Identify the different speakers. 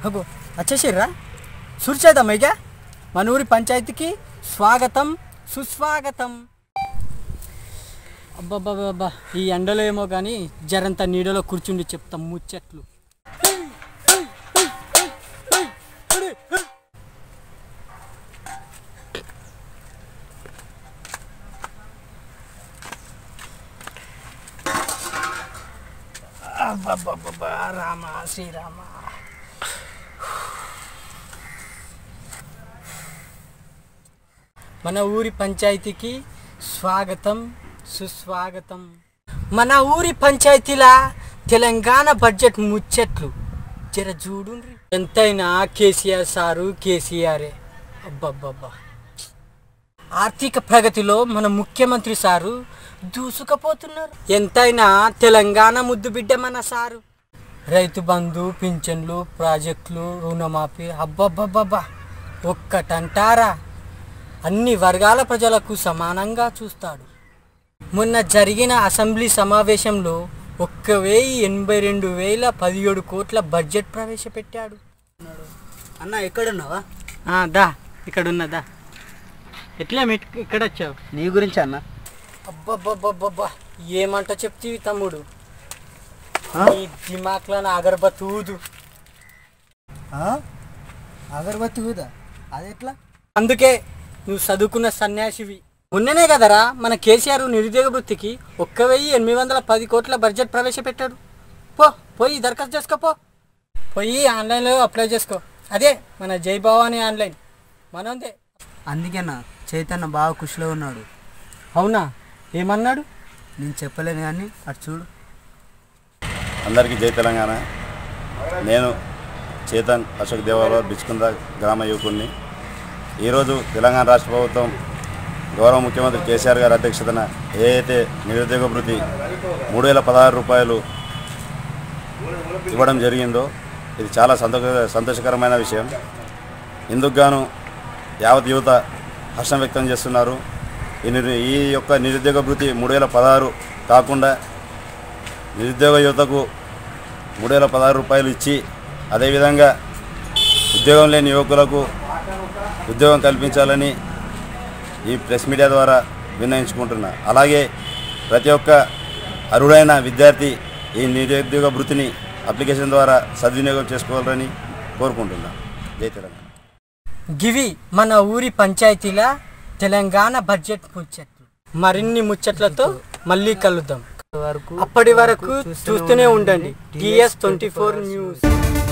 Speaker 1: అగో వచ్చేసిర్రా సురిచేద్దాం ఇక మన ఊరి పంచాయతీకి స్వాగతం సుస్వాగతం అబ్బాబ్బాబ్బా ఈ ఎండలో ఏమో కానీ జరంత నీడలో కూర్చుండి చెప్తాం ముచ్చట్లు అబ్బబ్బబ్బబ్బా రామ శ్రీరామ మన ఊరి పంచాయతీకి స్వాగతం సుస్వాగతం మన ఊరి పంచాయతీలా తెలంగాణ బడ్జెట్ ముచ్చట్లు జర చూడుండ్రి ఎంతైనా కేసీఆర్ సారు కేసీఆరే అబ్బబ్బబ్బా ఆర్థిక ప్రగతిలో మన ముఖ్యమంత్రి సారు దూసుకుపోతున్నారు ఎంతైనా తెలంగాణ ముద్దు బిడ్డ మన సారు రైతు బంధు పింఛన్లు ప్రాజెక్టులు రుణమాఫీ అబ్బబ్బబ్బబ్బా ఒక్కటంటారా అన్ని వర్గాల ప్రజలకు సమానంగా చూస్తాడు మొన్న జరిగిన అసెంబ్లీ సమావేశంలో ఒక్క వెయ్యి ఎనభై రెండు వేల పదిహేడు కోట్ల బడ్జెట్ ప్రవేశపెట్టాడు
Speaker 2: అన్న ఎక్కడున్నావా
Speaker 1: ఆ, దా ఇక్కడ ఉన్నదా ఎట్లా మీ ఇక్కడ వచ్చావు
Speaker 2: నీ గురించి అన్న
Speaker 1: అబ్బబ్బబ్బబ్బబ్బా ఏమంట చెప్తీవి తమ్ముడు
Speaker 2: ఆ?
Speaker 1: ఈ దిమాక్లో అగరబత్తి ఊదు
Speaker 2: అగరబత్తి ఊదా అది ఎట్లా
Speaker 1: అందుకే నువ్వు చదువుకున్న సన్యాసివి మొన్ననే కదరా మన కేసీఆర్ నిరుద్యోగ వృత్తికి ఒక్క వెయ్యి ఎనిమిది వందల పది కోట్ల బడ్జెట్ ప్రవేశపెట్టాడు పో పోయి దరఖాస్తు చేసుకోపో పోయి ఆన్లైన్లో అప్లై చేసుకో అదే మన జై భవానీ ఆన్లైన్ మనందే
Speaker 2: అందుకేనా చైతన్య బాగా ఖుషిలో ఉన్నాడు
Speaker 1: అవునా ఏమన్నాడు
Speaker 2: నేను చెప్పలేను కానీ అటు చూడు
Speaker 3: అందరికీ జై తెలంగాణ నేను చేతన్ అశోక్ దేవాలయ బిచ్చుకుంద గ్రామ యువకుడిని ఈరోజు తెలంగాణ రాష్ట్ర ప్రభుత్వం గౌరవ ముఖ్యమంత్రి కేసీఆర్ గారి అధ్యక్షతన ఏ అయితే నిరుద్యోగ భృతి మూడు వేల పదహారు రూపాయలు ఇవ్వడం జరిగిందో ఇది చాలా సంతోష సంతోషకరమైన విషయం ఇందుకు గాను యావత్ యువత హర్షం వ్యక్తం చేస్తున్నారు ఈ నిరు ఈ యొక్క నిరుద్యోగ భృతి మూడు వేల పదహారు కాకుండా నిరుద్యోగ యువతకు మూడు వేల పదహారు రూపాయలు ఇచ్చి అదేవిధంగా ఉద్యోగం లేని యువకులకు ఉద్యోగం కల్పించాలని ఈ ప్రెస్ మీడియా ద్వారా విన్నయించుకుంటున్నా అలాగే ప్రతి ఒక్క అర్హుడైన విద్యార్థి ఈ నిరుద్యోగ భృతిని అప్లికేషన్ ద్వారా సద్వినియోగం చేసుకోవాలని కోరుకుంటున్నా జై తెలంగాణ
Speaker 1: గివి మన ఊరి పంచాయతీల తెలంగాణ బడ్జెట్ ముచ్చట్లు మరిన్ని ముచ్చట్లతో మళ్ళీ కలుద్దాం
Speaker 2: వరకు
Speaker 1: అప్పటి వరకు చూస్తూనే ఉండండి టిఎస్ ట్వంటీ ఫోర్ న్యూస్